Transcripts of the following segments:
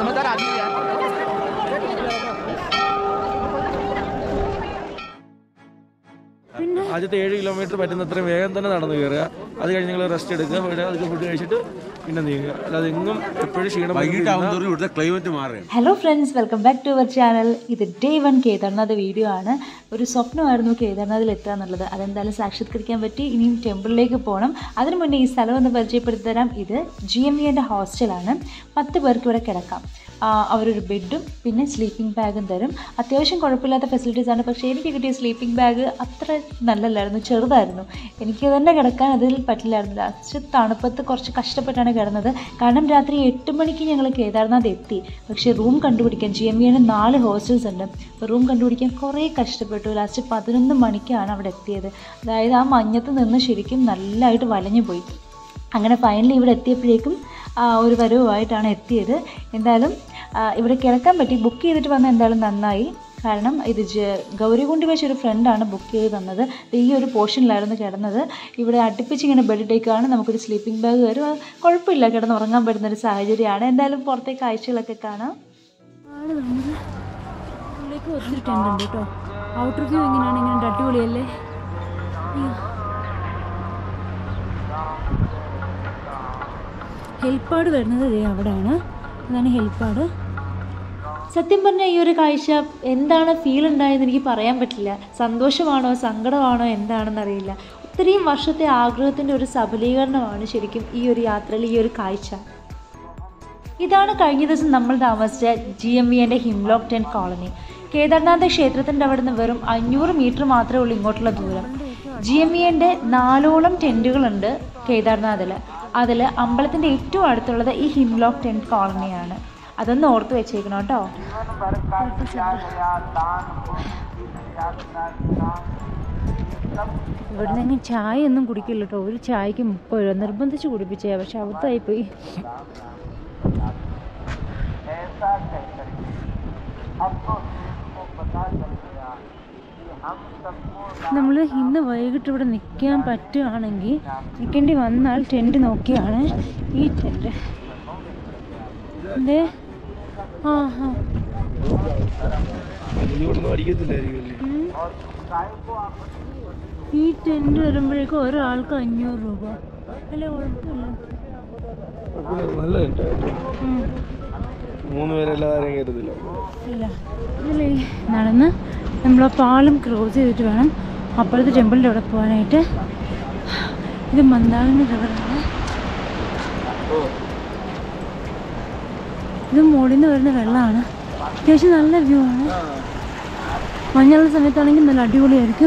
समझदार आदमी है यार ആദ്യത്തെ ഏഴ് കിലോമീറ്റർ പറ്റുന്നത്രയും വേഗം തന്നെ നടന്നു കയറുക അത് കഴിഞ്ഞ് നിങ്ങൾ റെസ്റ്റ് എടുക്കുക ഇവിടെ അതൊക്കെ ഫുഡ് കഴിച്ചിട്ട് പിന്നെ നീങ്ങുക അല്ലാതെ എങ്ങും എപ്പോഴും ക്ഷീണം വൈകിട്ടാവും തോറും ഇവിടുത്തെ ക്ലൈമറ്റ് മാറുകയാണ് hello friends welcome back to our channel ഇത് ഡേ വൺ കേദാർനാഥ് വീഡിയോ ആണ് ഒരു സ്വപ്നമായിരുന്നു കേദാർനാഥിൽ എത്തുക എന്നുള്ളത് അതെന്തായാലും സാക്ഷാത്കരിക്കാൻ പറ്റി ഇനിയും ടെമ്പിളിലേക്ക് പോകണം അതിനു മുന്നേ ഈ സ്ഥലം ഒന്ന് പരിചയപ്പെടുത്തി തരാം ഇത് ജി എം വിൻ്റെ ഹോസ്റ്റലാണ് പത്ത് പേർക്ക് ഇവിടെ കിടക്കാം ആ, അവരൊരു ബെഡും പിന്നെ സ്ലീപ്പിംഗ് ബാഗും തരും അത്യാവശ്യം കുഴപ്പമില്ലാത്ത ഫെസിലിറ്റീസ് ആണ് പക്ഷേ എനിക്ക് കിട്ടിയ സ്ലീപ്പിംഗ് ബാഗ് അത്ര നല്ലല്ലായിരുന്നു ചെറുതായിരുന്നു എനിക്ക് തന്നെ കിടക്കാൻ അതിൽ പറ്റില്ലായിരുന്നു ലാസ്റ്റ് തണുപ്പത്ത് കുറച്ച് കഷ്ടപ്പെട്ടാണ് കിടന്നത് കാരണം രാത്രി എട്ട് മണിക്ക് ഞങ്ങൾ കേദാർനാഥ് എത്തി പക്ഷേ റൂം കണ്ടുപിടിക്കാൻ ജി എം വിന് നാല് ഹോസ്റ്റൽസ് ഉണ്ട് അപ്പോൾ റൂം കണ്ടുപിടിക്കാൻ കുറേ കഷ്ടപ്പെട്ടു ലാസ്റ്റ് പതിനൊന്ന് മണിക്കാണ് അവിടെ എത്തിയത് അതായത് ആ മഞ്ഞത്ത് നിന്ന് ശരിക്കും നല്ലതായിട്ട് വലഞ്ഞു പോയി അങ്ങനെ ഫൈനലി ഇവിടെ എത്തിയപ്പോഴേക്കും ആ, ഒരു വരവുമായിട്ടാണ് എത്തിയത് എന്തായാലും ആ, ഇവിടെ കിടക്കാൻ പറ്റി ബുക്ക് ചെയ്തിട്ട് വന്ന എന്തായാലും നന്നായി കാരണം ഇത് ജ ഗൗരികുണ്ടി വെച്ച് ഒരു ഫ്രണ്ടാണ് ബുക്ക് ചെയ്ത് തന്നത് ഇത് ഈ ഒരു പോർഷനിലായിരുന്നു കിടന്നത് ഇവിടെ അടുപ്പിച്ച് ഇങ്ങനെ ബെഡിട്ടേക്കാണ് നമുക്കൊരു സ്ലീപ്പിംഗ് ബാഗ് വരും അത് കുഴപ്പമില്ല കിടന്ന് ഉറങ്ങാൻ പറ്റുന്ന ഒരു സാഹചര്യമാണ് എന്തായാലും പുറത്തെ കാഴ്ചകളൊക്കെ കാണാം ആണ് നമ്മൾ ഉള്ളിലേക്ക് ഒത്തിരി ടെൻ്റ് ഉണ്ട് കേട്ടോ ഔട്ടർ വ്യൂ ഇങ്ങനെയാണ് ഇങ്ങനെ അടിപൊളിയല്ലേ അയ്യോ. ഹെൽപ്പാഡ് വരുന്നത് ദേ അവിടെയാണ് അതാണ് ഹെൽപ്പാഡ് സത്യം പറഞ്ഞാൽ ഈ ഒരു കാഴ്ച എന്താണ് ഫീൽ ഉണ്ടായെന്ന് എനിക്ക് പറയാൻ പറ്റില്ല സന്തോഷമാണോ സങ്കടമാണോ എന്താണെന്ന് അറിയില്ല ഒത്തിരിയും വർഷത്തെ ആഗ്രഹത്തിൻ്റെ ഒരു സബലീകരണമാണ് ശരിക്കും ഈ ഒരു യാത്രയിൽ ഈ ഒരു കാഴ്ച ഇതാണ് കഴിഞ്ഞ ദിവസം നമ്മൾ താമസിച്ച ജി എം വി എൻ്റെ ഹിംലോക്ക് ടെൻ കോളനി കേദാർനാഥ ക്ഷേത്രത്തിൻ്റെ അവിടെ നിന്ന് വെറും അഞ്ഞൂറ് മീറ്റർ മാത്രമേ ഉള്ളൂ ഇങ്ങോട്ടുള്ള ദൂരം ജി എം വി എൻ്റെ നാലോളം ടെൻറ്റുകളുണ്ട് കേദാർനാഥിൽ അതിൽ അമ്പലത്തിൻ്റെ ഏറ്റവും അടുത്തുള്ളത് ഈ ഹിംലോക്ക് ടെൻ കോളനിയാണ് അതൊന്ന് ഓർത്ത് വെച്ചേക്കണം കേട്ടോ ഇവിടുന്ന് അങ്ങ് ചായ ഒന്നും കുടിക്കില്ല കേട്ടോ ഒരു ചായക്ക് മുപ്പത് രൂപ നിർബന്ധിച്ച് കുടിപ്പിച്ചേ പക്ഷെ അബദ്ധമായിപ്പോയി നമ്മൾ ഇന്ന് വൈകിട്ട് ഇവിടെ നിൽക്കാൻ പറ്റുകയാണെങ്കിൽ നിൽക്കേണ്ടി വന്നാൽ ടെൻറ്റ് നോക്കിയാണ് ഈ ടെൻറ്റ് എന്തേ ആ ആ ഇവിടുന്ന് അടിക്കത്തില്ലായിരിക്കും അല്ലേ ഈ ടെൻറ്റ് വരുമ്പോഴേക്കും ഒരാൾക്ക് അഞ്ഞൂറ് രൂപ അല്ലേ കുഴപ്പമില്ല കുഴപ്പമില്ല, നല്ല tent ആ കേട്ടോ. ഉം. മൂന്ന് പേരല്ലാതെ ആരെയും കയറ്റത്തില്ല ഇല്ല ഇതിലേ നടന്ന് നമ്മൾ ആ പാലം ക്രോസ് ചെയ്തിട്ട് വേണം അപ്പുറത്തെ ടെമ്പിളിൻ്റെ അവിടെ പോകാനായിട്ട് ഇത് മന്ദാകിനി റിവറാണ് ഇത് മുകളിൽ നിന്ന് വരുന്ന വെള്ളമാണ് അത്യാവശ്യം നല്ല വ്യൂ ആണ് മഞ്ഞുള്ള സമയത്താണെങ്കിൽ നല്ല അടിപൊളിയായിരിക്കും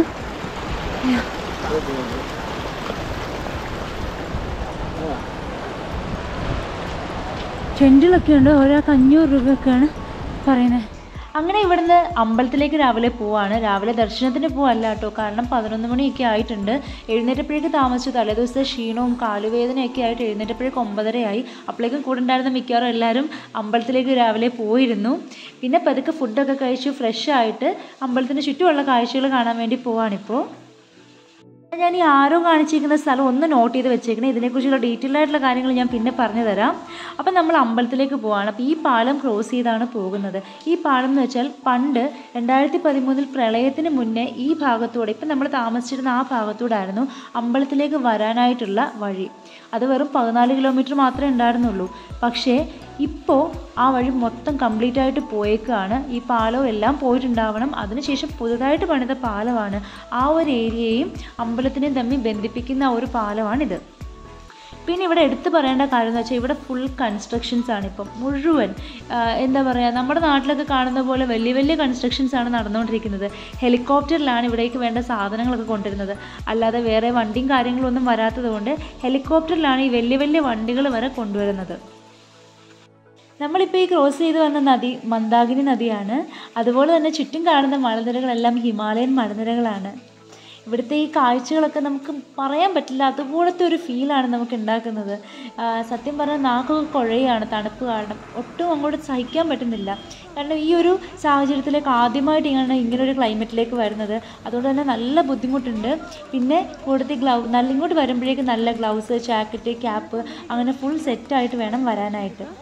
ടെൻറ്റിലൊക്കെ ഉണ്ട് ഒരാൾക്ക് അഞ്ഞൂറ് രൂപയൊക്കെയാണ് പറയുന്നത് അങ്ങനെ ഇവിടുന്ന് അമ്പലത്തിലേക്ക് രാവിലെ പോവാണ് രാവിലെ ദർശനത്തിന് പോവല്ല കേട്ടോ കാരണം പതിനൊന്ന് മണിയൊക്കെ ആയിട്ടുണ്ട് എഴുന്നേറ്റപ്പോഴേക്ക് താമസിച്ചു തലേദിവസത്തെ ക്ഷീണവും കാലുവേദനയൊക്കെ ആയിട്ട് എഴുന്നേറ്റപ്പോഴേക്ക് ഒമ്പതരയായി അപ്പോഴേക്കും കൂടെ ഉണ്ടായിരുന്ന മിക്കവാറും എല്ലാവരും അമ്പലത്തിലേക്ക് രാവിലെ പോയിരുന്നു പിന്നെ പതുക്കെ ഫുഡൊക്കെ കഴിച്ചു ഫ്രഷ് ആയിട്ട് അമ്പലത്തിന് ചുറ്റുമുള്ള കാഴ്ചകൾ കാണാൻ വേണ്ടി പോവാണിപ്പോൾ ഞാൻ ഈ ആരോ കാണിച്ചിരിക്കുന്ന സ്ഥലം ഒന്ന് നോട്ട് ചെയ്ത് വെച്ചേക്കണേ ഇതിനെക്കുറിച്ചുള്ള ഡീറ്റെയിൽ ആയിട്ടുള്ള കാര്യങ്ങൾ ഞാൻ പിന്നെ പറഞ്ഞു തരാം അപ്പം നമ്മൾ അമ്പലത്തിലേക്ക് പോവാണ് അപ്പോൾ ഈ പാലം ക്രോസ് ചെയ്താണ് പോകുന്നത് ഈ പാലം എന്ന് വെച്ചാൽ പണ്ട് രണ്ടായിരത്തി പതിമൂന്നിൽ പ്രളയത്തിന് മുന്നേ ഈ ഭാഗത്തൂടെ ഇപ്പം നമ്മൾ താമസിച്ചിരുന്ന ആ ഭാഗത്തൂടായിരുന്നു അമ്പലത്തിലേക്ക് വരാനായിട്ടുള്ള വഴി അത് വെറും പതിനാല് കിലോമീറ്റർ മാത്രമേ ഉണ്ടായിരുന്നുള്ളൂ പക്ഷേ ഇപ്പോൾ ആ വഴി മൊത്തം കംപ്ലീറ്റ് ആയിട്ട് പോയേക്കാണ് ഈ പാലവും എല്ലാം പോയിട്ടുണ്ടാവണം അതിനുശേഷം പുതുതായിട്ട് പണിത പാലമാണ് ആ ഒരു ഏരിയയും അമ്പലത്തിനെയും തമ്മിൽ ബന്ധിപ്പിക്കുന്ന ആ ഒരു പാലമാണിത് പിന്നെ ഇവിടെ എടുത്തു പറയേണ്ട കാര്യം എന്ന് വെച്ചാൽ ഇവിടെ ഫുൾ കൺസ്ട്രക്ഷൻസ് ആണ് ഇപ്പം മുഴുവൻ ആ, എന്താ പറയുക നമ്മുടെ നാട്ടിലൊക്കെ കാണുന്ന പോലെ വലിയ വലിയ കൺസ്ട്രക്ഷൻസ് ആണ് നടന്നുകൊണ്ടിരിക്കുന്നത് ഹെലികോപ്റ്ററിലാണ് ഇവിടേക്ക് വേണ്ട സാധനങ്ങളൊക്കെ കൊണ്ടുവരുന്നത് അല്ലാതെ വേറെ വണ്ടിയും കാര്യങ്ങളൊന്നും വരാത്തത് കൊണ്ട് ഹെലികോപ്റ്ററിലാണ് ഈ വലിയ വലിയ വണ്ടികൾ വരെ കൊണ്ടുവരുന്നത് നമ്മളിപ്പോൾ ഈ ക്രോസ് ചെയ്ത് വന്ന നദി മന്ദാകിനി നദിയാണ് അതുപോലെ തന്നെ ചുറ്റും കാണുന്ന മലനിരകളെല്ലാം ഹിമാലയൻ മലനിരകളാണ് ഇവിടുത്തെ ഈ കാഴ്ചകളൊക്കെ നമുക്ക് പറയാൻ പറ്റില്ല അതുപോലത്തെ ഒരു ഫീലാണ് നമുക്ക് ഉണ്ടാക്കുന്നത് ആ, സത്യം പറഞ്ഞാൽ നാക്കൊക്കെ കുഴയാണ് തണുപ്പ് കാരണം ഒട്ടും അങ്ങോട്ട് സഹിക്കാൻ പറ്റുന്നില്ല കാരണം ഈ ഒരു സാഹചര്യത്തിലേക്ക് ആദ്യമായിട്ട് ഇങ്ങനെ ഇങ്ങനെ ഒരു ക്ലൈമറ്റിലേക്ക് വരുന്നത് അതുകൊണ്ട് തന്നെ നല്ല ബുദ്ധിമുട്ടുണ്ട് പിന്നെ കൂടുതൽ ഗ്ലൗ നല്ല ഇങ്ങോട്ട് വരുമ്പോഴേക്കും നല്ല ഗ്ലൗസ് ജാക്കറ്റ് ക്യാപ്പ് അങ്ങനെ ഫുൾ സെറ്റായിട്ട് വേണം വരാനായിട്ട്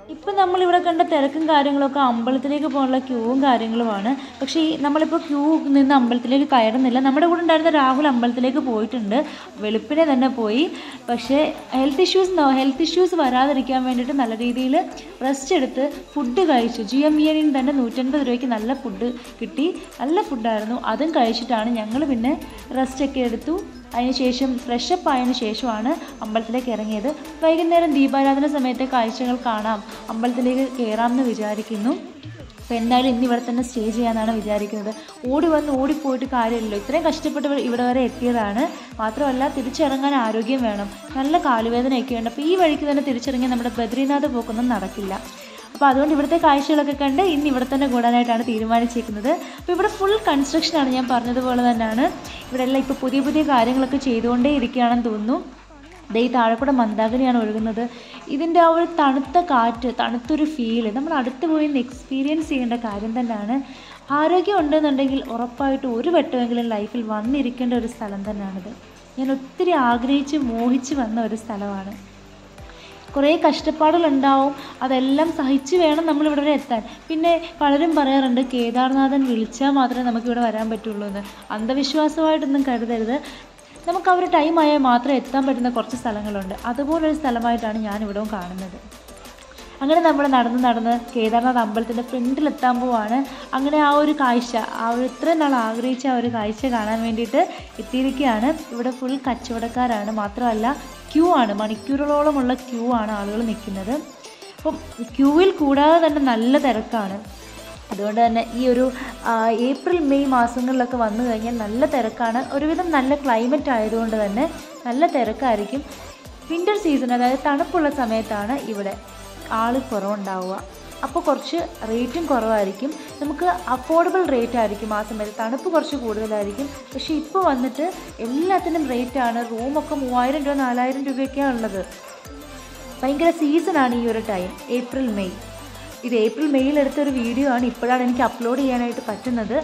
ഇപ്പം നമ്മളിവിടെ കണ്ട തിരക്കും കാര്യങ്ങളൊക്കെ അമ്പലത്തിലേക്ക് പോകാനുള്ള ക്യൂവും കാര്യങ്ങളുമാണ് പക്ഷേ ഈ നമ്മളിപ്പോൾ ക്യൂ നിന്ന് അമ്പലത്തിലേക്ക് കയറുന്നില്ല നമ്മുടെ കൂടെ ഉണ്ടായിരുന്ന രാഹുൽ അമ്പലത്തിലേക്ക് പോയിട്ടുണ്ട് വെളുപ്പിനെ തന്നെ പോയി പക്ഷേ ഹെൽത്ത് ഇഷ്യൂസ് ഹെൽത്ത് ഇഷ്യൂസ് വരാതിരിക്കാൻ വേണ്ടിയിട്ട് നല്ല രീതിയിൽ റെസ്റ്റ് എടുത്ത് ഫുഡ് കഴിച്ചു ജി എം ഇ എനിൽ തന്നെ നൂറ്റൻപത് രൂപയ്ക്ക് നല്ല ഫുഡ് കിട്ടി നല്ല ഫുഡായിരുന്നു അതും കഴിച്ചിട്ടാണ് ഞങ്ങൾ പിന്നെ റെസ്റ്റൊക്കെ എടുത്തു അതിനുശേഷം ഫ്രഷപ്പ് ആയതിനു ശേഷമാണ് അമ്പലത്തിലേക്ക് ഇറങ്ങിയത് വൈകുന്നേരം ദീപാരാധന സമയത്തെ കാഴ്ചകൾ കാണാം അമ്പലത്തിലേക്ക് കയറാമെന്ന് വിചാരിക്കുന്നു അപ്പോൾ എന്തായാലും ഇന്ന് ഇവിടെ തന്നെ സ്റ്റേ ചെയ്യാനാണ് വിചാരിക്കുന്നത് ഓടി വന്ന് ഓടിപ്പോയിട്ട് കാര്യമില്ലല്ലോ ഇത്രയും കഷ്ടപ്പെട്ട് ഇവിടെ- ഇവിടെ വരെ എത്തിയതാണ് മാത്രമല്ല തിരിച്ചിറങ്ങാൻ ആരോഗ്യം വേണം നല്ല കാലുവേദനയൊക്കെ ഉണ്ട് അപ്പോൾ ഈ വഴിക്ക് തന്നെ തിരിച്ചിറങ്ങി നമ്മുടെ ബദ്രീനാഥ് പോക്കൊന്നും നടക്കില്ല അപ്പോൾ അതുകൊണ്ട് ഇവിടുത്തെ കാഴ്ചകളൊക്കെ കണ്ട് ഇന്ന് ഇവിടെ തന്നെ കൂടാനായിട്ടാണ് തീരുമാനിച്ചിരിക്കുന്നത് അപ്പോൾ ഇവിടെ ഫുൾ കൺസ്ട്രക്ഷനാണ് ഞാൻ പറഞ്ഞതുപോലെ തന്നെയാണ് ഇവിടെ എല്ലാം ഇപ്പോൾ പുതിയ പുതിയ കാര്യങ്ങളൊക്കെ ചെയ്തുകൊണ്ടേ ഇരിക്കുകയാണെന്ന് തോന്നുന്നു ദേ ഈ താഴെ കൂടെ മന്ദാകിനിയാണ് ഒഴുകുന്നത് ഇതിൻ്റെ ആ ഒരു തണുത്ത കാറ്റ് തണുത്തൊരു ഫീല് നമ്മൾ അടുത്ത് പോയി ഒന്ന് എക്സ്പീരിയൻസ് ചെയ്യേണ്ട കാര്യം തന്നെയാണ് ആരോഗ്യം ഉണ്ടെന്നുണ്ടെങ്കിൽ ഉറപ്പായിട്ടും ഒരു വട്ടമെങ്കിലും ലൈഫിൽ വന്നിരിക്കേണ്ട ഒരു സ്ഥലം തന്നെയാണിത് ഞാൻ ഒത്തിരി ആഗ്രഹിച്ച് മോഹിച്ച് വന്ന ഒരു സ്ഥലമാണ് കുറേ കഷ്ടപ്പാടുകളുണ്ടാവും അതെല്ലാം സഹിച്ച് വേണം നമ്മൾ ഇവിടെ വരെ എത്താൻ പിന്നെ പലരും പറയാറുണ്ട് കേദാർനാഥൻ വിളിച്ചാൽ മാത്രമേ നമുക്കിവിടെ വരാൻ പറ്റുള്ളൂ എന്ന് അന്ധവിശ്വാസമായിട്ടൊന്നും കരുതരുത് നമുക്ക് ആ ഒരു ടൈം ആയാൽ മാത്രം എത്താൻ പറ്റുന്ന കുറച്ച് സ്ഥലങ്ങളുണ്ട് അതുപോലൊരു സ്ഥലമായിട്ടാണ് ഞാൻ ഇവിടവും കാണുന്നത് അങ്ങനെ നമ്മൾ നടന്ന് നടന്ന് കേദാർനാഥ് അമ്പലത്തിൻ്റെ ഫ്രണ്ടിലെത്താൻ പോവാണ് അങ്ങനെ ആ ഒരു കാഴ്ച ആ ഒരു ഇത്രയും നാൾ ആഗ്രഹിച്ച ആ ഒരു കാഴ്ച കാണാൻ വേണ്ടിയിട്ട് എത്തിയിരിക്കുകയാണ് ഇവിടെ ഫുൾ കച്ചവടക്കാരാണ് മാത്രമല്ല ക്യൂ ആണ് മണിക്കൂറുകളോളമുള്ള ക്യൂ ആണ് ആളുകൾ നിൽക്കുന്നത് അപ്പം ക്യൂവിൽ കൂടാതെ തന്നെ നല്ല തിരക്കാണ് അതുകൊണ്ട് തന്നെ ഈ ഒരു ആ, ഏപ്രിൽ മെയ് മാസങ്ങളിലൊക്കെ വന്നു കഴിഞ്ഞാൽ നല്ല തിരക്കാണ് ഒരുവിധം നല്ല ക്ലൈമറ്റ് ആയതുകൊണ്ട് തന്നെ നല്ല തിരക്കായിരിക്കും വിൻ്റർ സീസൺ അതായത് തണുപ്പുള്ള സമയത്താണ് ഇവിടെ ആൾ കുറവുണ്ടാവുക അപ്പോൾ കുറച്ച് റേറ്റും കുറവായിരിക്കും നമുക്ക് അഫോർഡബിൾ റേറ്റ് ആയിരിക്കും ആ സമയത്ത് തണുപ്പ് കുറച്ച് കൂടുതലായിരിക്കും പക്ഷേ ഇപ്പോൾ വന്നിട്ട് എല്ലാത്തിനും റേറ്റാണ് റൂമൊക്കെ മൂവായിരം രൂപ നാലായിരം രൂപയൊക്കെയാണ് ഉള്ളത് ഭയങ്കര സീസണാണ് ഈ ഒരു ടൈം ഏപ്രിൽ മെയ് ഇത് ഏപ്രിൽ മെയ്യിൽ എടുത്തൊരു വീഡിയോ ആണ് ഇപ്പോഴാണ് എനിക്ക് അപ്ലോഡ് ചെയ്യാനായിട്ട് പറ്റുന്നത്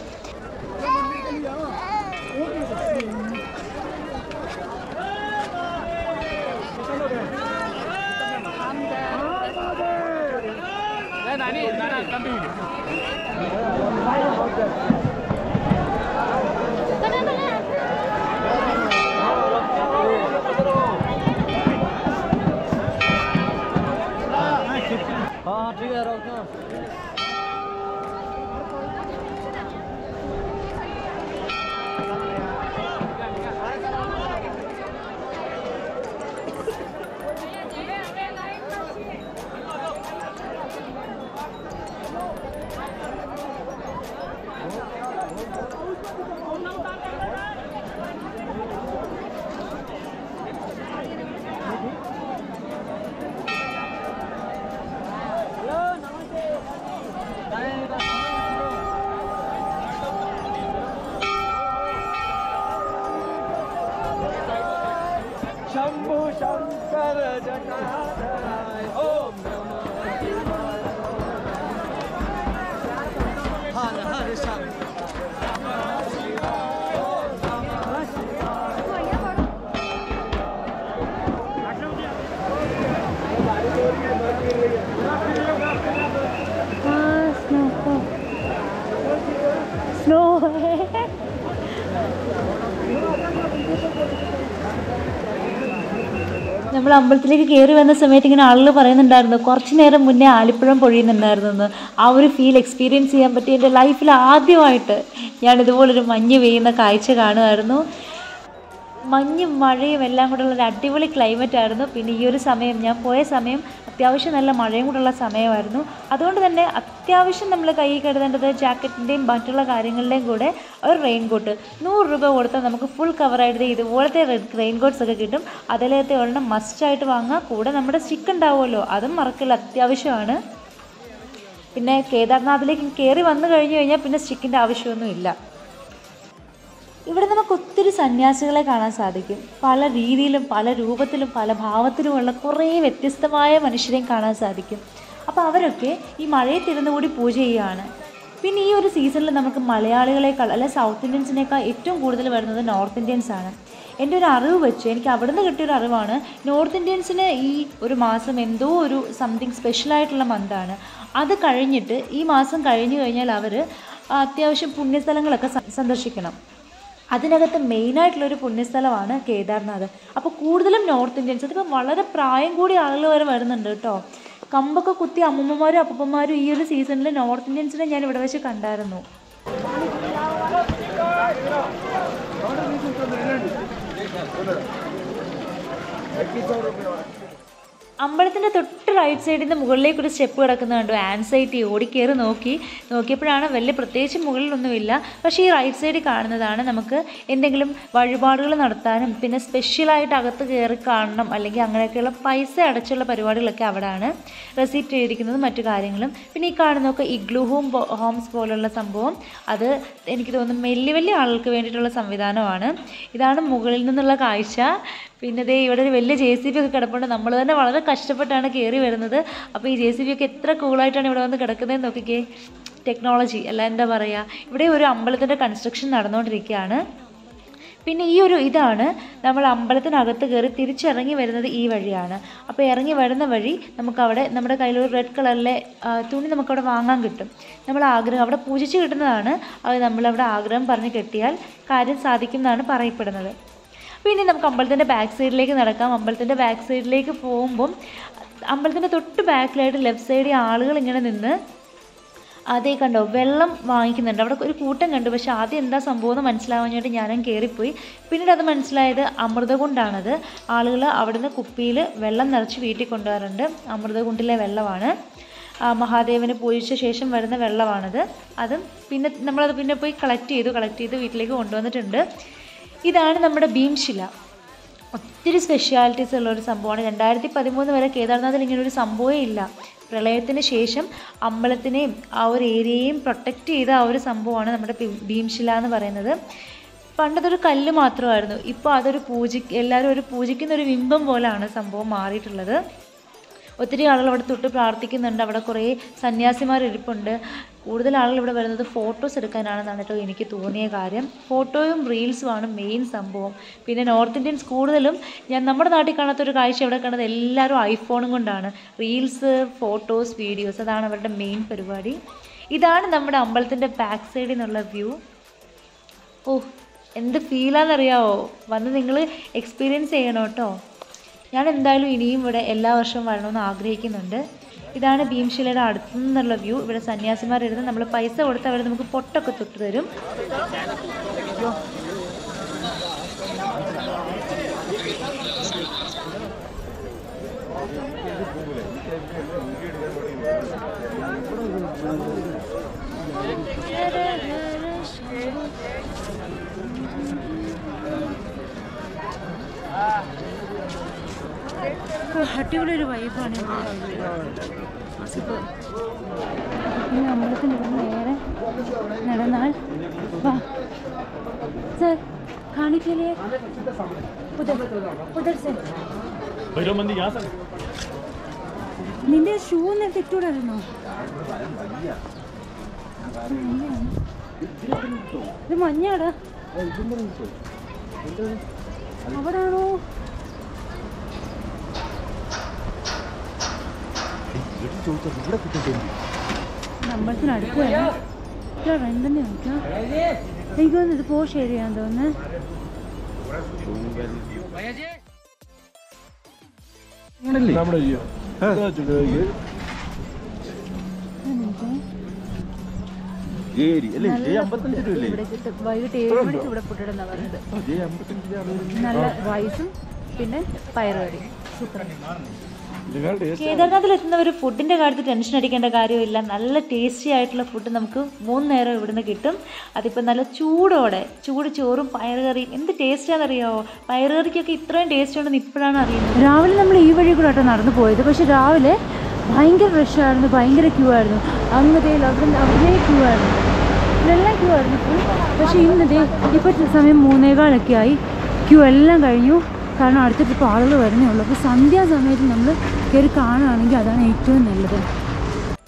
സ്നോ സ്നോ നമ്മൾ അമ്പലത്തിലേക്ക് കയറി വന്ന സമയത്ത് ഇങ്ങനെ ആളുകൾ പറയുന്നുണ്ടായിരുന്നു കുറച്ച് നേരം മുന്നേ ആലിപ്പഴം പൊഴിയുന്നുണ്ടായിരുന്നു എന്ന് ആ ഒരു ഫീൽ എക്സ്പീരിയൻസ് ചെയ്യാൻ പറ്റി എൻ്റെ ലൈഫിൽ ആദ്യമായിട്ട് ഞാൻ ഇതുപോലൊരു മഞ്ഞ് പെയ്യുന്ന കാഴ്ച കാണുമായിരുന്നു മഞ്ഞും മഴയും എല്ലാം കൂടെയുള്ള ഒരു അടിപൊളി ക്ലൈമറ്റ് ആയിരുന്നു പിന്നെ ഈ ഒരു സമയം ഞാൻ പോയ സമയം അത്യാവശ്യം നല്ല മഴയും കൂടെയുള്ള സമയമായിരുന്നു അതുകൊണ്ട് തന്നെ അത്യാവശ്യം നമ്മൾ കയ്യിൽ കരുതേണ്ടത് ജാക്കറ്റിൻ്റെയും മറ്റുള്ള കാര്യങ്ങളുടെയും കൂടെ ഒരു റെയിൻ കോട്ട് നൂറ് രൂപ കൊടുത്താൽ നമുക്ക് ഫുൾ കവറായിട്ട് ഇതുപോലത്തെ റെയിൻ കോട്ട്സ് ഒക്കെ കിട്ടും അതിലത്തെ ഒരെണ്ണം മസ്റ്റായിട്ട് വാങ്ങുക കൂടെ നമ്മുടെ സ്റ്റിക്ക് ഉണ്ടാവുമല്ലോ അതും മറക്കില്ല അത്യാവശ്യമാണ് പിന്നെ കേദാർനാഥിലേക്ക് കയറി വന്നു കഴിഞ്ഞു കഴിഞ്ഞാൽ പിന്നെ സ്റ്റിക്കിൻ്റെ ആവശ്യമൊന്നുമില്ല ഇവിടെ നമുക്ക് ഒത്തിരി സന്യാസികളെ കാണാൻ സാധിക്കും പല രീതിയിലും പല രൂപത്തിലും പല ഭാവത്തിലുമുള്ള കുറേ വ്യത്യസ്തമായ മനുഷ്യരെയും കാണാൻ സാധിക്കും അപ്പോൾ അവരൊക്കെ ഈ മഴയത്തിരുന്ന് കൂടി പൂജ ചെയ്യുകയാണ് പിന്നെ ഈ ഒരു സീസണിൽ നമുക്ക് മലയാളികളെക്കാൾ അല്ലെ സൗത്ത് ഇന്ത്യൻസിനേക്കാൾ ഏറ്റവും കൂടുതൽ വരുന്നത് നോർത്ത് ഇന്ത്യൻസ് ആണ് എൻ്റെ ഒരു അറിവ് വെച്ച് എനിക്ക് അവിടുന്ന് കിട്ടിയൊരു അറിവാണ് നോർത്ത് ഇന്ത്യൻസിന് ഈ ഒരു മാസം എന്തോ ഒരു സംതിങ് സ്പെഷ്യലായിട്ടുള്ള മന്താണ് അത് കഴിഞ്ഞിട്ട് ഈ മാസം കഴിഞ്ഞു കഴിഞ്ഞാൽ അവർ അത്യാവശ്യം പുണ്യസ്ഥലങ്ങളൊക്കെ സ- സന്ദർശിക്കണം അതിനകത്ത് മെയിനായിട്ടുള്ളൊരു പുണ്യസ്ഥലമാണ് കേദാർനാഥ് അപ്പോൾ കൂടുതലും നോർത്ത് ഇന്ത്യൻസ് അതിപ്പോൾ വളരെ പ്രായം കൂടിയ ആളുകൾ വരെ വരുന്നുണ്ട് കേട്ടോ കമ്പൊക്കെ കുത്തി അമ്മൂമ്മമാരും അപ്പൂപ്പന്മാരും ഈ ഒരു സീസണിൽ നോർത്ത് ഇന്ത്യൻസിനെ ഞാൻ ഇവിടെ വെച്ച് കണ്ടായിരുന്നു അമ്പലത്തിൻ്റെ തൊട്ട് റൈറ്റ് സൈഡിൽ നിന്ന് മുകളിലേക്ക് ഒരു സ്റ്റെപ്പ് കിടക്കുന്നത് കണ്ടു ആൻസൈറ്റി ഓടിക്കയറി നോക്കി നോക്കിയപ്പോഴാണ് വലിയ പ്രത്യേകിച്ച് മുകളിലൊന്നുമില്ല പക്ഷേ ഈ റൈറ്റ് സൈഡിൽ കാണുന്നതാണ് നമുക്ക് എന്തെങ്കിലും വഴിപാടുകൾ നടത്താനും പിന്നെ സ്പെഷ്യലായിട്ട് അകത്ത് കയറി കാണണം അല്ലെങ്കിൽ അങ്ങനെയൊക്കെയുള്ള പൈസ അടച്ചുള്ള പരിപാടികളൊക്കെ അവിടെയാണ് റെസിപ്റ്റ് എഴുതിക്കുന്നതും മറ്റു കാര്യങ്ങളും പിന്നെ ഈ കാണുന്നതൊക്കെ ഇഗ്ലു ഹോം ഹോംസ് പോലുള്ള സംഭവം അത് എനിക്ക് തോന്നുന്നു വലിയ വലിയ ആളുകൾക്ക് വേണ്ടിയിട്ടുള്ള സംവിധാനമാണ് ഇതാണ് മുകളിൽ നിന്നുള്ള കാഴ്ച പിന്നെ ദേ ഇവിടെ ഒരു വലിയ ജെ സി ബി ഒക്കെ കിടപ്പുണ്ട് നമ്മൾ തന്നെ വളരെ കഷ്ടപ്പെട്ടാണ് കയറി വരുന്നത് അപ്പോൾ ഈ ജെ സി ബി ഒക്കെ എത്ര കൂളായിട്ടാണ് ഇവിടെ വന്ന് കിടക്കുന്നതെന്ന് നോക്കിക്കേ ടെക്നോളജി അല്ല എന്താ പറയുക ഇവിടെ ഒരു അമ്പലത്തിൻ്റെ കൺസ്ട്രക്ഷൻ നടന്നുകൊണ്ടിരിക്കുകയാണ് പിന്നെ ഈ ഒരു ഇതാണ് നമ്മൾ അമ്പലത്തിനകത്ത് കയറി തിരിച്ചിറങ്ങി വരുന്നത് ഈ വഴിയാണ് അപ്പോൾ ഇറങ്ങി വരുന്ന വഴി നമുക്കവിടെ നമ്മുടെ കയ്യിൽ ഒരു റെഡ് കളറിലെ ആ, തുണി നമുക്കവിടെ വാങ്ങാൻ കിട്ടും നമ്മൾ ആഗ്രഹം അവിടെ പൂജിച്ച് കിട്ടുന്നതാണ് അത് നമ്മളവിടെ ആഗ്രഹം പറഞ്ഞ് കെട്ടിയാൽ കാര്യം സാധിക്കും എന്നാണ് പറയപ്പെടുന്നത് പിന്നെ നമുക്ക് അമ്പലത്തിൻ്റെ ബാക്ക് സൈഡിലേക്ക് നടക്കാം അമ്പലത്തിൻ്റെ ബാക്ക് സൈഡിലേക്ക് പോകുമ്പം അമ്പലത്തിൻ്റെ തൊട്ട് ബാക്കിലായിട്ട് ലെഫ്റ്റ് സൈഡിൽ ആളുകൾ ഇങ്ങനെ നിന്ന് അതേ കണ്ടോ വെള്ളം വാങ്ങിക്കുന്നുണ്ട് അവിടെ ഒരു കൂട്ടം കണ്ടു പക്ഷെ ആദ്യം എന്താ സംഭവം എന്ന് മനസ്സിലാവാനായിട്ട് ഞാനും കയറിപ്പോയി പിന്നീട് അത് മനസ്സിലായത് അമൃതകുണ്ടാണത് ആളുകൾ അവിടുന്ന് കുപ്പിയിൽ വെള്ളം നിറച്ച് വീട്ടിൽ കൊണ്ടുവരാറുണ്ട് അമൃതകുണ്ടിലെ വെള്ളമാണ് ആ മഹാദേവന് പൂജിച്ച ശേഷം വരുന്ന വെള്ളമാണത് അതും പിന്നെ നമ്മളത് പിന്നെ പോയി കളക്ട് ചെയ്തു കളക്ട് ചെയ്ത് വീട്ടിലേക്ക് കൊണ്ടുവന്നിട്ടുണ്ട് ഇതാണ് നമ്മുടെ ഭീംശില ഒത്തിരി സ്പെഷ്യാലിറ്റീസ് ഉള്ള ഒരു സംഭവമാണ് രണ്ടായിരത്തി പതിമൂന്ന് വരെ കേദാർനാഥിൽ ഇങ്ങനെ ഒരു സംഭവമേ ഇല്ല പ്രളയത്തിന് ശേഷം അമ്പലത്തിനെയും ആ ഒരു ഏരിയയെയും പ്രൊട്ടക്റ്റ് ചെയ്ത ആ ഒരു സംഭവമാണ് നമ്മുടെ ഭീ- ഭീംശില എന്ന് പറയുന്നത് പണ്ടതൊരു കല്ല് മാത്രമായിരുന്നു ഇപ്പോൾ അതൊരു പൂജി എല്ലാവരും ഒരു പൂജിക്കുന്ന ഒരു ബിംബം പോലെയാണ് സംഭവം മാറിയിട്ടുള്ളത് ഒത്തിരി ആളുകൾ അവിടെ തൊട്ട് പ്രാർത്ഥിക്കുന്നുണ്ട് അവിടെ കുറേ സന്യാസിമാർ ഇരിപ്പുണ്ട് കൂടുതൽ ആളുകൾ ഇവിടെ വരുന്നത് ഫോട്ടോസ് എടുക്കാനാണെന്നാണ് കേട്ടോ എനിക്ക് തോന്നിയ കാര്യം ഫോട്ടോയും റീൽസുമാണ് മെയിൻ സംഭവം പിന്നെ നോർത്ത് ഇന്ത്യൻസ് കൂടുതലും ഞാൻ നമ്മുടെ നാട്ടിൽ കാണാത്തൊരു കാഴ്ച ഇവിടെ കാണുന്നത് എല്ലാവരും ഐഫോണും കൊണ്ടാണ് റീൽസ് ഫോട്ടോസ് വീഡിയോസ് അതാണ് അവരുടെ മെയിൻ പരിപാടി ഇതാണ് നമ്മുടെ അമ്പലത്തിൻ്റെ ബാക്ക് സൈഡിൽ നിന്നുള്ള വ്യൂ ഓ എന്ത് ഫീലാണെന്നറിയാവോ വന്ന് നിങ്ങൾ എക്സ്പീരിയൻസ് ചെയ്യണം കേട്ടോ ഞാൻ എന്തായാലും ഇനിയും ഇവിടെ എല്ലാ വർഷവും വരണമെന്ന് ആഗ്രഹിക്കുന്നുണ്ട് ഇതാണ് ഭീംശിലയുടെ അടുത്തു നിന്നുള്ള വ്യൂ ഇവിടെ സന്യാസിമാരിരുന്ന് നമ്മൾ പൈസ കൊടുത്ത് അവർ നമുക്ക് പൊട്ടൊക്കെ തൊട്ട് തരും അടിപൊളി ഒരു വൈബാണ് ഇനി അമ്പലത്തിൻ്റെ ഇവിടെ നേരെ നടന്നാൽ വാ സർ കാണിക്കലേ ഉദർ ഉദർ സർ നിന്റെ ഷൂ നേരത്തെ ഇട്ടൂടായിരുന്നോ ഇത് മഞ്ഞാടാ അവിടാണോ അമ്പലത്തിന് അടുക്കുകയാണ് ഇത്ര റെന്റ് തന്നെ നോക്കാം എനിക്ക് തോന്നുന്നു ഇത് പോഷ് ഏരിയാന്ന് തോന്നുന്നു ഏരി അല്ലേ ജെ അമ്പത്തഞ്ച് രൂപ ഇവിടെ കിട്ടും. വൈകിട്ട് ഏഴ് മണിക്ക് ഇവിടെ ഫുഡിടുന്ന പറഞ്ഞത് ജെ അമ്പത്തഞ്ച് നല്ല റൈസും പിന്നെ പയറുകറി സൂപ്പർ കേദാർനാഥിൽ എത്തുന്നവർ ഫുഡിൻ്റെ കാര്യത്തിൽ ടെൻഷൻ അടിക്കേണ്ട കാര്യമില്ല നല്ല ടേസ്റ്റി ആയിട്ടുള്ള ഫുഡ് നമുക്ക് മൂന്ന് നേരം ഇവിടുന്ന് കിട്ടും അതിപ്പോൾ നല്ല ചൂടോടെ ചൂട് ചോറും പയറുകറിയും എന്ത് ടേസ്റ്റാണെന്നറിയാമോ പയറുകറിക്കൊക്കെ ഇത്രയും ടേസ്റ്റ് ഉണ്ടെന്ന് ഇപ്പോഴാണ് അറിയുന്നത് രാവിലെ നമ്മൾ ഈ വഴി കൂടെ ആട്ടോ നടന്നു പോയത് പക്ഷെ രാവിലെ ഭയങ്കര rush ആയിരുന്നു ഭയങ്കര ക്യൂ ആയിരുന്നു അങ്ങതേ അവിടെ അവിടെ ക്യൂ ആയിരുന്നു ഇതെല്ലാം ക്യൂ ആയിരുന്നു full. പക്ഷെ ഇന്ന് ദേ ഇപ്പോഴത്തെ സമയം മൂന്നേകാലൊക്കെ ആയി ക്യൂ എല്ലാം കഴിഞ്ഞു കാരണം അടുത്ത ട്രിപ്പ് ആളുകൾ വരുന്നേ ഉള്ളൂ അപ്പോൾ സന്ധ്യാസമയത്ത് നമ്മൾ കയറി കാണുകയാണെങ്കിൽ അതാണ് ഏറ്റവും നല്ലത്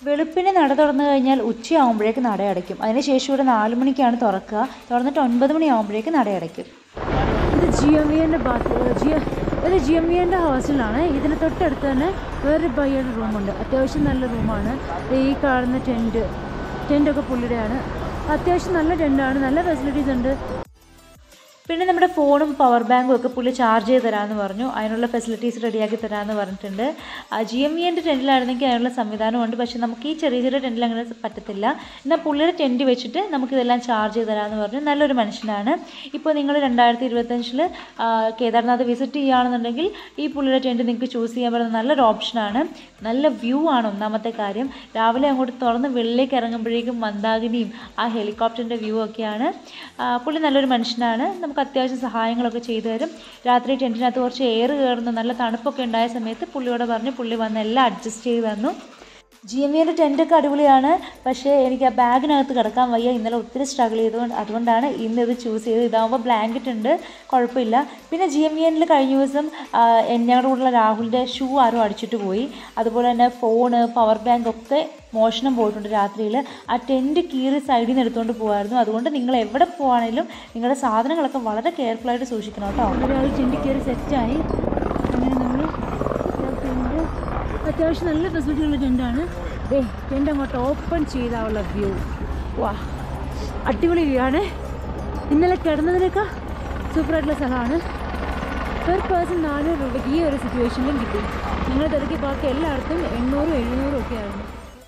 വെളുപ്പിന് നട തുറന്നു കഴിഞ്ഞാൽ ഉച്ചയാകുമ്പോഴേക്ക് നട അടയ്ക്കും അതിനുശേഷം ഇവിടെ നാല് മണിക്കാണ് തുറക്കുക തുറന്നിട്ട് ഒൻപത് മണിയാകുമ്പോഴേക്ക് നട അടയ്ക്കും ഇത് ജി എം വിൻ്റെ ബാത്ത് ജി ഇത് ജി എം വിൻ്റെ ഹോസ്റ്റലാണ് ഇതിന് തൊട്ടടുത്ത് തന്നെ വേറൊരു ബയ്യുടെ റൂമുണ്ട് അത്യാവശ്യം നല്ല റൂമാണ് ഈ കാണുന്ന ടെൻറ്റ് ടെൻറ്റൊക്കെ പുള്ളിയുടെയാണ് അത്യാവശ്യം നല്ല ടെൻറ്റാണ് നല്ല ഫെസിലിറ്റീസ് ഉണ്ട് പിന്നെ നമ്മുടെ ഫോണും പവർ ബാങ്കും ഒക്കെ പുള്ളി ചാർജ് ചെയ്ത് തരാമെന്ന് പറഞ്ഞു അതിനുള്ള ഫെസിലിറ്റീസ് റെഡിയാക്കി തരാമെന്ന് പറഞ്ഞിട്ടുണ്ട് ജി എം വിൻ്റെ ടെൻറ്റിലായിരുന്നെങ്കിൽ അതിനുള്ള സംവിധാനമുണ്ട് പക്ഷേ നമുക്ക് ഈ ചെറിയ ചെറിയ ടെൻറ്റിൽ അങ്ങനെ പറ്റത്തില്ല എന്നാൽ പുള്ളിയുടെ ടെൻറ്റ് വെച്ചിട്ട് നമുക്കിതെല്ലാം ചാർജ് ചെയ്ത് തരാമെന്ന് പറഞ്ഞു നല്ലൊരു മനുഷ്യനാണ് ഇപ്പോൾ നിങ്ങൾ രണ്ടായിരത്തി ഇരുപത്തഞ്ചിൽ കേദാർനാഥ് വിസിറ്റ് ചെയ്യുകയാണെന്നുണ്ടെങ്കിൽ ഈ പുള്ളിയുടെ ടെൻറ്റ് നിങ്ങൾക്ക് ചൂസ് ചെയ്യാൻ പറ്റുന്ന നല്ലൊരു ഓപ്ഷനാണ് നല്ല വ്യൂ ആണ് ഒന്നാമത്തെ കാര്യം രാവിലെ അങ്ങോട്ട് തുറന്ന് വെള്ളിലേക്ക് ഇറങ്ങുമ്പോഴേക്കും മന്ദാകിനിയും ആ ഹെലികോപ്റ്ററിൻ്റെ വ്യൂ ഒക്കെയാണ് ആ, പുള്ളി നല്ലൊരു മനുഷ്യനാണ് നമുക്ക് അത്യാവശ്യം സഹായങ്ങളൊക്കെ ചെയ്തു തരും രാത്രി ടെൻറ്റിനകത്ത് കുറച്ച് എയർ കയറുന്നു നല്ല തണുപ്പൊക്കെ ഉണ്ടായ സമയത്ത് പുള്ളിയോട് പറഞ്ഞ് പുള്ളി വന്ന് എല്ലാം അഡ്ജസ്റ്റ് ചെയ്ത് തന്നു ജി എം വിയുടെ ടെൻറ്റൊക്കെ അടിപൊളിയാണ് പക്ഷേ എനിക്ക് ആ ബാഗിനകത്ത് കിടക്കാൻ വയ്യ ഇന്നലെ ഒത്തിരി സ്ട്രഗിൾ ചെയ്തുകൊണ്ട് അതുകൊണ്ടാണ് ഇന്ന് ഇത് ചൂസ് ചെയ്തത് ഇതാകുമ്പോൾ ബ്ലാങ്കറ്റ് ഉണ്ട് കുഴപ്പമില്ല പിന്നെ ജി എം വി എനിൽ കഴിഞ്ഞ ദിവസം ആ, എൻ- ഞങ്ങളുടെ കൂടെയുള്ള രാഹുലിൻ്റെ ഷൂ ആരും അടിച്ചിട്ട് പോയി അതുപോലെ തന്നെ ഫോണ് പവർ ബാങ്ക് ഒക്കെ മോഷണം പോയിട്ടുണ്ട് രാത്രിയിൽ ആ ടെൻറ്റ് കീറി സൈഡിൽ നിന്ന് എടുത്തുകൊണ്ട് പോകുമായിരുന്നു അതുകൊണ്ട് നിങ്ങൾ എവിടെ പോവാണെങ്കിലും നിങ്ങളുടെ സാധനങ്ങളൊക്കെ വളരെ കെയർഫുള്ളായിട്ട് സൂക്ഷിക്കണം കേട്ടോ ഒരാൾ ടെൻറ്റ് കയറി സെറ്റായി അങ്ങനെ നമ്മൾ ടെൻറ്റ് അത്യാവശ്യം നല്ല ഫെസിലിറ്റിയുള്ള ടെൻറ്റാണ് ദേ ടെൻറ്റ് അങ്ങോട്ട് ഓപ്പൺ ചെയ്താലുള്ള വ്യൂ വാ അടിപൊളി വ്യൂ ആണ് ഇന്നലെ കിടന്നതിനൊക്കെ സൂപ്പറായിട്ടുള്ള സ്ഥലമാണ് പെർ പേഴ്സൺ നാനൂറ് രൂപയ്ക്ക് ഈ ഒരു സിറ്റുവേഷനിലും കിട്ടി ഞങ്ങൾ തിരക്കി ബാക്കി എല്ലായിടത്തും എണ്ണൂറും എഴുന്നൂറും ഒക്കെ ആയിരുന്നു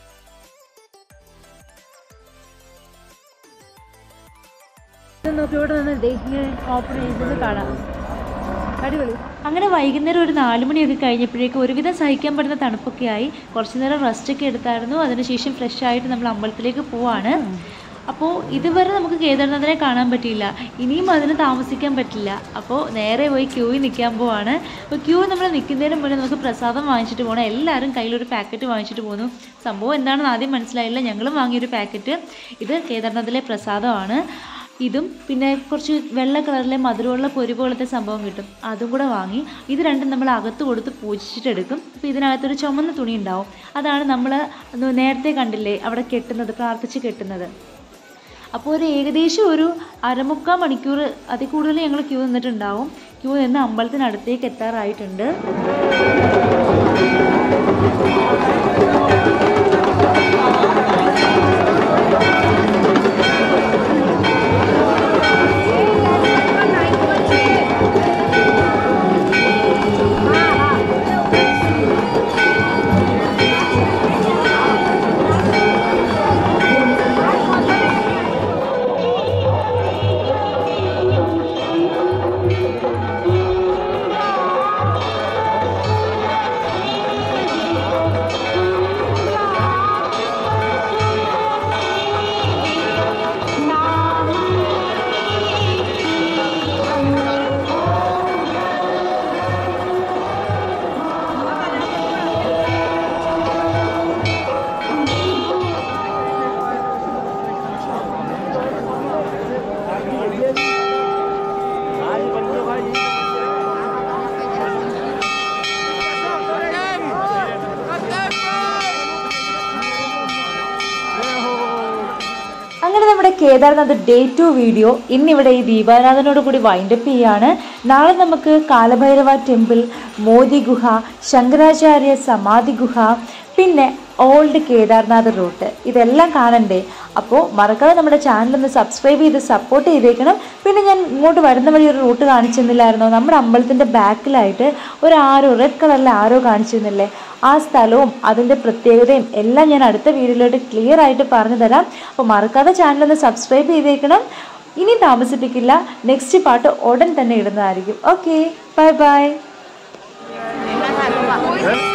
ഇത് നോക്കി ഇവിടെ നിന്ന് ദേ ഇങ്ങനെ ഓപ്പൺ ചെയ്തത് കാണാം അടിപൊളി അങ്ങനെ വൈകുന്നേരം ഒരു നാല് മണിയൊക്കെ കഴിഞ്ഞപ്പോഴേക്കും ഒരുവിധം സഹിക്കാൻ പറ്റുന്ന തണുപ്പൊക്കെ ആയി കുറച്ച് നേരം റെസ്റ്റ് ഒക്കെ എടുത്തായിരുന്നു അതിനുശേഷം ഫ്രഷ് ആയിട്ട് നമ്മൾ അമ്പലത്തിലേക്ക് പോവാണ് അപ്പോൾ ഇതുവരെ നമുക്ക് കേദാർനാഥിനെ കാണാൻ പറ്റിയില്ല ഇനിയും അതിന് താമസിക്കാൻ പറ്റില്ല അപ്പോൾ നേരെ പോയി ക്യൂവിൽ നിൽക്കാൻ പോവാണ് അപ്പോൾ ക്യൂ നമ്മൾ നിൽക്കുന്നതിന് മുന്നേ നമുക്ക് പ്രസാദം വാങ്ങിച്ചിട്ട് പോകണം എല്ലാവരും കയ്യിലൊരു പാക്കറ്റ് വാങ്ങിച്ചിട്ട് പോകുന്നു സംഭവം എന്താണെന്ന് ആദ്യം മനസ്സിലായില്ല ഞങ്ങളും വാങ്ങിയൊരു പാക്കറ്റ് ഇത് കേദാർനാഥിലെ പ്രസാദമാണ് ഇതും പിന്നെ കുറച്ച് വെള്ള കളറിലെ മധുരമുള്ള പൊരി പോലത്തെ സംഭവം കിട്ടും അതും കൂടെ വാങ്ങി ഇത് രണ്ടും നമ്മൾ അകത്ത് കൊടുത്ത് പൂജിച്ചിട്ടെടുക്കും അപ്പോൾ ഇതിനകത്തൊരു ചുമന്ന തുണി ഉണ്ടാവും അതാണ് നമ്മൾ നേരത്തെ കണ്ടില്ലേ അവിടെ കെട്ടുന്നത് പ്രാർത്ഥിച്ച് കെട്ടുന്നത് അപ്പോൾ ഒരു ഏകദേശം ഒരു അരമുക്കാൽ മണിക്കൂർ അതിൽ കൂടുതൽ ഞങ്ങൾ ക്യൂ നിന്നിട്ടുണ്ടാവും ക്യൂ നിന്ന് അമ്പലത്തിനടുത്തേക്ക് എത്താറായിട്ടുണ്ട് അങ്ങനെ നമ്മുടെ കേദാർനാഥ് ഡേ ടു വീഡിയോ ഇന്നിവിടെ ഈ ദീപാരാധനയോട് കൂടി വൈൻഡപ്പ് ചെയ്യാണ് നാളെ നമുക്ക് കാലഭൈരവ ടെമ്പിൾ മോദി ഗുഹ ശങ്കരാചാര്യ സമാധി ഗുഹ പിന്നെ ഓൾഡ് കേദാർനാഥ് റൂട്ട് ഇതെല്ലാം കാണണ്ടേ അപ്പോൾ മറക്കാതെ നമ്മുടെ ചാനലൊന്ന് സബ്സ്ക്രൈബ് ചെയ്ത് സപ്പോർട്ട് ചെയ്തേക്കണം പിന്നെ ഞാൻ ഇങ്ങോട്ട് വരുന്ന വഴി ഒരു റൂട്ട് കാണിച്ചിരുന്നില്ലായിരുന്നോ നമ്മുടെ അമ്പലത്തിൻ്റെ ബാക്കിലായിട്ട് ഒരു ആരോ റെഡ് കളറിലെ ആരോ കാണിച്ചിരുന്നില്ലേ ആ സ്ഥലവും അതിൻ്റെ പ്രത്യേകതയും എല്ലാം ഞാൻ അടുത്ത വീഡിയോയിലോട്ട് ക്ലിയർ ആയിട്ട് പറഞ്ഞു തരാം അപ്പോൾ മറക്കാതെ ചാനലൊന്ന് സബ്സ്ക്രൈബ് ചെയ്തേക്കണം ഇനി താമസിപ്പിക്കില്ല നെക്സ്റ്റ് പാട്ട് ഉടൻ തന്നെ ഇടുന്നതായിരിക്കും ഓക്കെ ബൈ ബൈ Ôi,